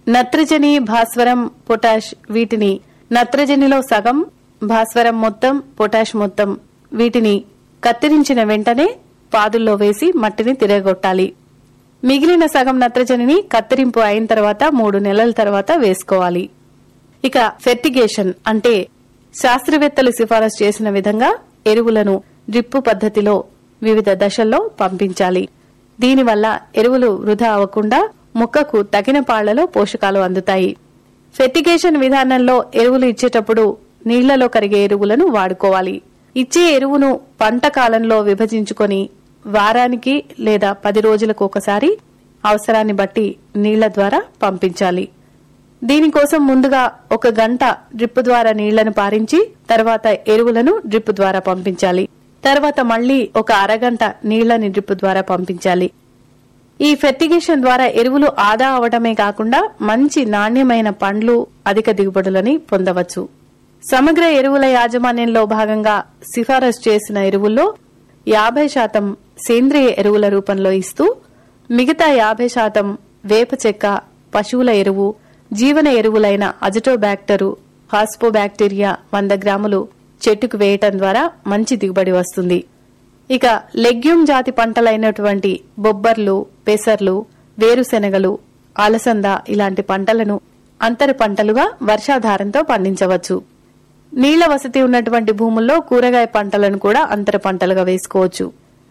నత్రజని భాస్వరం పొటాష్ వీటిని నత్రజనిలో సగం భాస్వరం మొత్తం పొటాష్ మొత్తం వీటిని కత్తిరించిన వెంటనే పాదుల్లో వేసి మట్టిని తిరగొట్టాలి మిగిలిన సగం నత్రజనిని కత్తిరింపు అయిన తర్వాత మూడు నెలల తర్వాత వేసుకోవాలి ఇక ఫెర్టిగేషన్ అంటే శాస్త్రవేత్తలు సిఫారసు చేసిన విధంగా ఎరువులను డ్రిప్పు పద్ధతిలో వివిధ దశల్లో పంపించాలి దీనివల్ల ఎరువులు వృధా అవ్వకుండా మొక్కకు తగిన పాళ్లలో పోషకాలు అందుతాయి ఫెర్టిగేషన్ విధానంలో ఎరువులు ఇచ్చేటప్పుడు నీళ్లలో కరిగే ఎరువులను వాడుకోవాలి ఇచ్చే ఎరువును పంట కాలంలో విభజించుకొని వారానికి లేదా పది రోజులకు ఒకసారి అవసరాన్ని బట్టి నీళ్ల ద్వారా పంపించాలి దీనికోసం ముందుగా ఒక గంట డ్రిప్ ద్వారా నీళ్లను పారించి తర్వాత ఎరువులను డ్రిప్ ద్వారా పంపించాలి తర్వాత మళ్లీ ఒక అరగంట నీళ్లని డ్రిప్ ద్వారా పంపించాలి ఈ ఫెర్టిగేషన్ ద్వారా ఎరువులు ఆదా అవడమే కాకుండా మంచి నాణ్యమైన పండ్లు అధిక దిగుబడులని పొందవచ్చు సమగ్ర ఎరువుల యాజమాన్యంలో భాగంగా సిఫారసు చేసిన ఎరువుల్లో యాభై శాతం సేంద్రియ ఎరువుల రూపంలో ఇస్తూ మిగతా యాభై శాతం వేప చెక్క పశువుల ఎరువు జీవన ఎరువులైన అజటోబ్యాక్టరు హాస్పోబ్యాక్టీరియా వంద గ్రాములు చెట్టుకు వేయటం ద్వారా మంచి దిగుబడి వస్తుంది ఇక లెగ్యూమ్ జాతి పంటలైనటువంటి బొబ్బర్లు పెసర్లు వేరుశెనగలు అలసంద ఇలాంటి పంటలను అంతర పంటలుగా వర్షాధారంతో పండించవచ్చు నీళ్ల వసతి ఉన్నటువంటి భూముల్లో కూరగాయ పంటలను కూడా అంతర పంటలుగా వేసుకోవచ్చు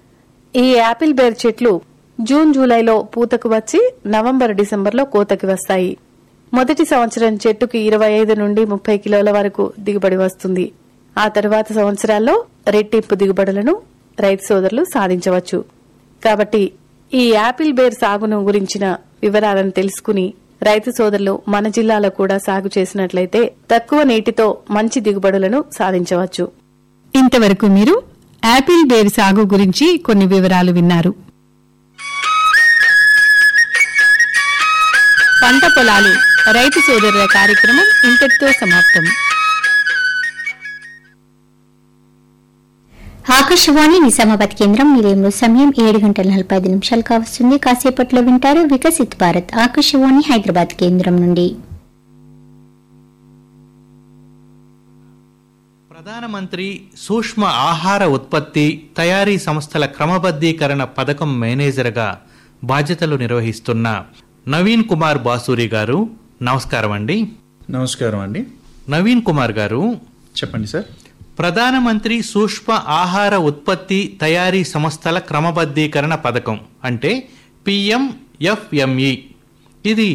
ఈ యాపిల్ బేర్ చెట్లు జూన్ జూలైలో పూతకు వచ్చి నవంబర్ డిసెంబర్లో కోతకి వస్తాయి మొదటి సంవత్సరం చెట్టుకి ఇరవై ఐదు నుండి ముప్పై కిలోల వరకు దిగుబడి వస్తుంది ఆ తరువాత సంవత్సరాల్లో రెట్టింపు దిగుబడులను రైతు సోదరులు సాధించవచ్చు కాబట్టి ఈ యాపిల్ బేర్ సాగును గురించిన వివరాలను తెలుసుకుని రైతు సోదరులు మన జిల్లాలో కూడా సాగు చేసినట్లయితే తక్కువ నీటితో మంచి దిగుబడులను సాధించవచ్చు ఇంతవరకు మీరు యాపిల్ బేర్ సాగు గురించి కొన్ని వివరాలు విన్నారు పంట పొలాలు రైతు సోదరుల కార్యక్రమం ఇంతటితో సమాప్తం ఆకాశవాణి నిజామాబాద్ కేంద్రం నిలయంలో సమయం ఏడు గంటల నలభై ఐదు నిమిషాలు కావస్తుంది కాసేపట్లో వింటారు వికసిత్ భారత్ ఆకాశవాణి హైదరాబాద్ కేంద్రం నుండి ప్రధానమంత్రి సూక్ష్మ ఆహార ఉత్పత్తి తయారీ సంస్థల క్రమబద్ధీకరణ పథకం మేనేజర్గా బాధ్యతలు నిర్వహిస్తున్న నవీన్ కుమార్ బాసూరి గారు నమస్కారం అండి నమస్కారం అండి నవీన్ కుమార్ గారు చెప్పండి సార్ ప్రధానమంత్రి సూక్ష్మ ఆహార ఉత్పత్తి తయారీ సంస్థల క్రమబద్ధీకరణ పథకం అంటే పిఎంఎఫ్ఎంఈ ఇది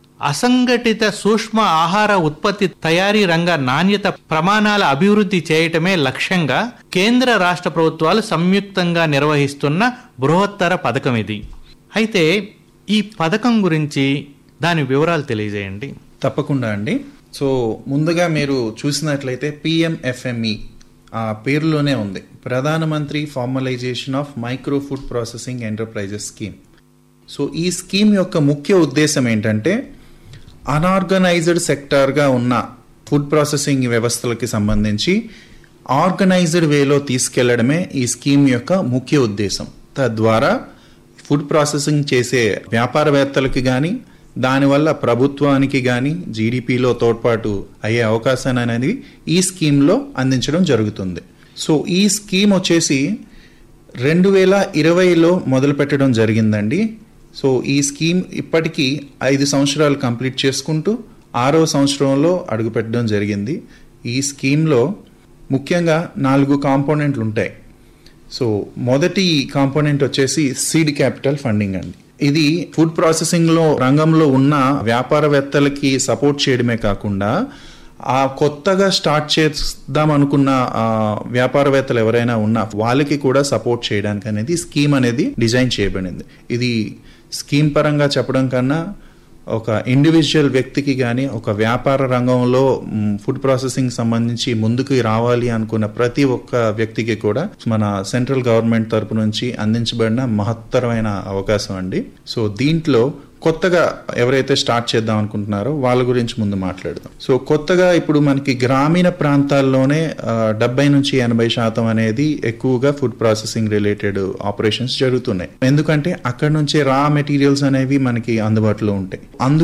అసంఘటిత సూక్ష్మ ఆహార ఉత్పత్తి తయారీ రంగ నాణ్యత ప్రమాణాల అభివృద్ధి చేయటమే లక్ష్యంగా కేంద్ర రాష్ట్ర ప్రభుత్వాలు సంయుక్తంగా నిర్వహిస్తున్న బృహత్తర పథకం ఇది అయితే ఈ పథకం గురించి దాని వివరాలు తెలియజేయండి తప్పకుండా అండి సో ముందుగా మీరు చూసినట్లయితే పిఎంఎఫ్ఎంఈ ఆ పేరులోనే ఉంది ప్రధానమంత్రి formalisation of micro food processing enterprises scheme so ఈ స్కీమ్ యొక్క ముఖ్య ఉద్దేశం ఏంటంటే అనార్గనైజ్డ్ సెక్టార్గా ఉన్న ఫుడ్ ప్రాసెసింగ్ వ్యవస్థలకి సంబంధించి ఆర్గనైజ్డ్ వేలో తీసుకెళ్లడమే ఈ స్కీమ్ యొక్క ముఖ్య ఉద్దేశం తద్వారా ఫుడ్ ప్రాసెసింగ్ చేసే వ్యాపారవేత్తలకి కానీ దానివల్ల ప్రభుత్వానికి కానీ జీడిపిలో తోడ్పాటు అయ్యే అవకాశాన్ని అనేది ఈ స్కీమ్లో అందించడం జరుగుతుంది సో ఈ స్కీమ్ వచ్చేసి రెండు వేల ఇరవైలో మొదలు పెట్టడం జరిగిందండి సో ఈ స్కీమ్ ఇప్పటికీ ఐదు సంవత్సరాలు కంప్లీట్ చేసుకుంటూ ఆరో సంవత్సరంలో అడుగుపెట్టడం జరిగింది ఈ స్కీమ్లో ముఖ్యంగా నాలుగు కాంపోనెంట్లు ఉంటాయి సో మొదటి కాంపోనెంట్ వచ్చేసి సీడ్ క్యాపిటల్ ఫండింగ్ అండి ఇది ఫుడ్ ప్రాసెసింగ్ లో రంగంలో ఉన్న వ్యాపారవేత్తలకి సపోర్ట్ చేయడమే కాకుండా ఆ కొత్తగా స్టార్ట్ చేద్దాం అనుకున్న ఆ, వ్యాపారవేత్తలు ఎవరైనా ఉన్నా వాళ్ళకి కూడా సపోర్ట్ చేయడానికి అనేది స్కీమ్ అనేది డిజైన్ చేయబడింది ఇది స్కీమ్ పరంగా చెప్పడం కన్నా ఒక ఇండివిజువల్ వ్యక్తికి కానీ ఒక వ్యాపార రంగంలో మ్, ఫుడ్ ప్రాసెసింగ్ సంబంధించి ముందుకు రావాలి అనుకున్న ప్రతి ఒక్క వ్యక్తికి కూడా మన సెంట్రల్ గవర్నమెంట్ తరపు నుంచి అందించబడిన మహత్తరమైన అవకాశం అండి సో దీంట్లో కొత్తగా ఎవరైతే స్టార్ట్ చేద్దాం అనుకుంటున్నారో వాళ్ళ గురించి ముందు మాట్లాడదాం సో కొత్తగా ఇప్పుడు మనకి గ్రామీణ ప్రాంతాల్లోనే డెబ్బై నుంచి ఎనభై శాతం అనేది ఎక్కువగా ఫుడ్ ప్రాసెసింగ్ రిలేటెడ్ ఆపరేషన్స్ జరుగుతున్నాయి ఎందుకంటే అక్కడ నుంచే రా మెటీరియల్స్ అనేవి మనకి అందుబాటులో ఉంటాయి అందు